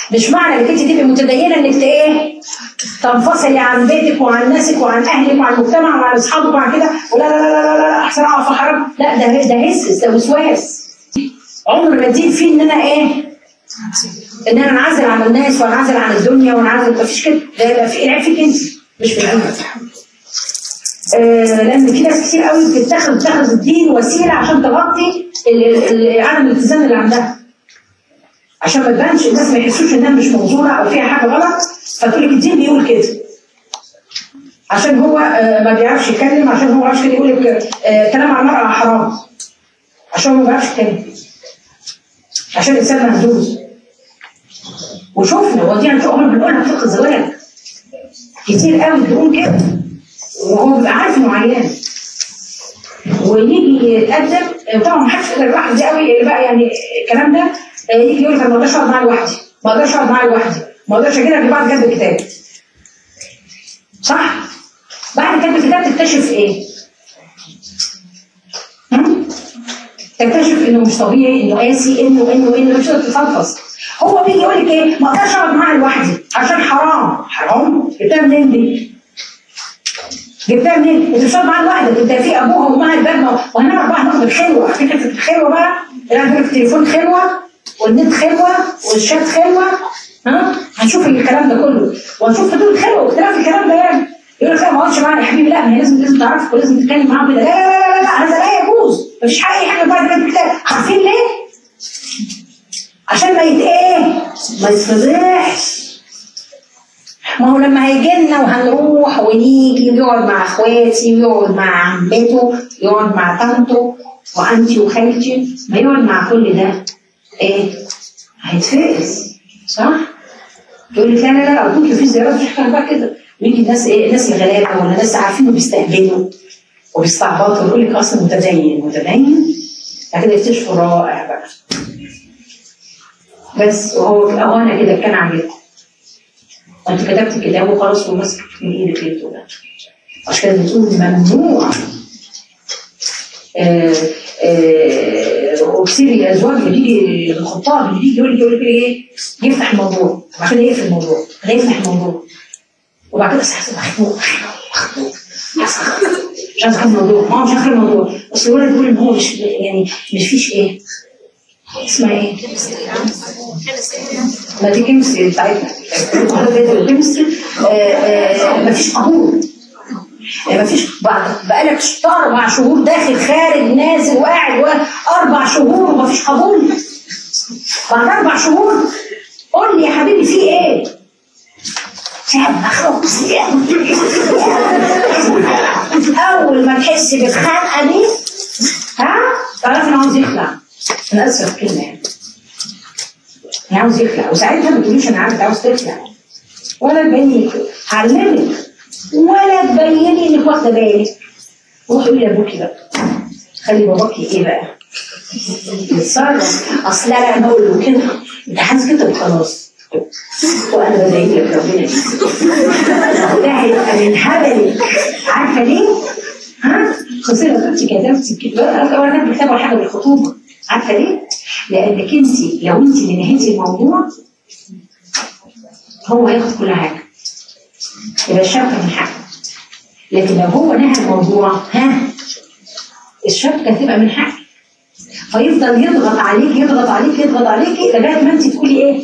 مش معنى انك انت تبقي متدينه انك ت- ايه تنفصلي عن بيتك وعن ناسك وعن اهلك وعن المجتمع وعن اصحابك وعن كده ولا لا لا لا لا, لا احسن اقع في حرام لا ده ده هسس ده وسواس عمر ما تزيد فيه ان انا ايه ان انا انعزل عن الناس وانعزل عن الدنيا وانعزل مفيش كده ده يبقى في العيب فيك انت مش في العيب آه لان في ناس كتير قوي بتتخذ بتاخذ الدين وسيله عشان تغطي ال- ال- عدم الالتزام اللي عندها عشان ما تبانش الناس ما يحسوش انها مش موضوعه او فيها حاجه غلط فتقول لك الدين بيقول كده عشان هو آه، ما بيعرفش يتكلم عشان هو ما بيعرفش كده يقول لك آه، كلام عن المرأة حرام عشان هو ما بيعرفش يتكلم عشان الانسان مهزوز وشفنا ودي عن عمر بنقولها في فقه الزواج كتير قوي بيقول كده وهو بيبقى عارف انه عيان ويجي يتقدم طبعا ما حدش يقدر يلاحظ دي قوي اللي بقى يعني الكلام ده آه، يجي يقول لك انا ما اقدرش اقعد معاه لوحدي ما اقدرش اقعد معاه لوحدي ما اقدرش اجي لك بعد كتب الكتاب صح؟ بعد كتب الكتاب تكتشف ايه؟ هم؟ تكتشف انه مش طبيعي انه قاسي انه انه انه مش قادر تتنفس هو بيجي يقول لك ايه؟ ما اقدرش اقعد معاه لوحدي عشان حرام حرام جبتها منين دي؟ جبتها منين؟ انت مش هتقعد معاها لوحدك انت في ابوها وامها الباب وهنعرف بقى هناخد الخلوه فكره الخلوه بقى يعني التليفون خلوه والنت خلوه والشات خلوه ها هنشوف الكلام ده كله وهنشوف حدود الخلوه واختلاف الكلام ده يعني يقول لك لا ما اقعدش معاها يا حبيبي لا ما هي لازم لازم تعرفك ولازم تتكلم معاها كده لا لا لا لا لا هذا لا يجوز مفيش حق اي حاجه بعد كده الكتاب عارفين ليه؟ عشان ما يت ايه؟ ما يتفضحش ما هو لما هيجي لنا وهنروح ونيجي ويقعد مع اخواتي ويقعد مع عمته يقعد مع طنطه وانتي وخالتي ما يقعد مع كل ده ايه؟ هيتفقس صح؟ تقول لك لا لا لا ارجوك في زيارات مش هتعمل بقى كده ويجي الناس ايه؟ الناس الغلابه ولا ناس عارفين وبيستهبلوا وبيستعبطوا ويقول لك اصلا متدين متدين بعد كده يكتشفوا رائع بقى بس وهو هو انا كده كان عاجبكم انت كتبت الكتاب وخلاص ومسك من ايدك ليه ده عشان كده بتقول ممنوع آه، آه، وكثير الازواج اللي بيجي الخطاب اللي بيجي يقول لك يقول لك ايه يفتح الموضوع عشان يقفل الموضوع ده يفتح الموضوع وبعد كده صح مخنوق مخنوق مش عايز اخد الموضوع ما هو مش عارف الموضوع بس الولد يقول ان هو مش يعني مش فيش ايه اسمها ايه؟ ما دي كيمستري بتاعتنا الكيمستري مفيش قبول يعني مفيش بعد بقالك اربع شهور داخل خارج نازل وقاعد اربع شهور ومفيش قبول بعد اربع شهور قول لي يا حبيبي في ايه؟ اول ما تحس بالخنقه دي ها تعرف انه عاوز يخلع انا اسفه في الكلمه يعني انا عاوز يخلع وساعتها ما تقوليش انا عارف عاوز تخلع ولا تبيني لك هعلمك ولا تبيني انك واخده بالك روحي قولي لابوكي بقى خلي باباكي ايه بقى يتصرف اصل انا بقول له كده انت حاسس كده وخلاص وانا بدعي لك ربنا ده هيبقى من هبلك عارفه ليه؟ ها؟ خسرت كنت كتبت الكتاب انا كاتب كتاب ولا حاجه بالخطوبه عارفه ليه؟ لانك انت لو انت اللي نهيتي الموضوع هو هياخد كل حاجه يبقى الشبكه من حقه لكن لو هو نهى الموضوع ها الشبكه هتبقى من حقك فيفضل يضغط عليك يضغط عليك يضغط عليك لغايه ما انت تقولي ايه؟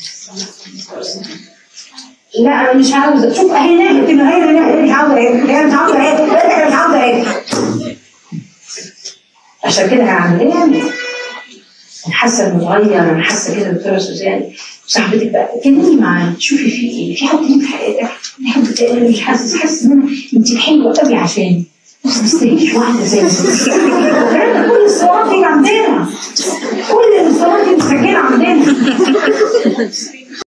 لا انا مش عاوزه شوف اهي نهت النهايه انا مش عاوزه ايه هي مش عاوزه ايه انا مش عاوزه ايه عشان كده هعمل ايه؟ انا حاسه انه اتغير انا حاسه كده دكتوره سوزان صاحبتك بقى كلمي معاه شوفي في ايه في حد ليك في حياتك في حد انا مش حاسس حاسس ان انا انت حلوه قوي عشاني بس ما تستاهليش واحده زي كل الصورات دي عندنا كل الصورات دي مسجله عندنا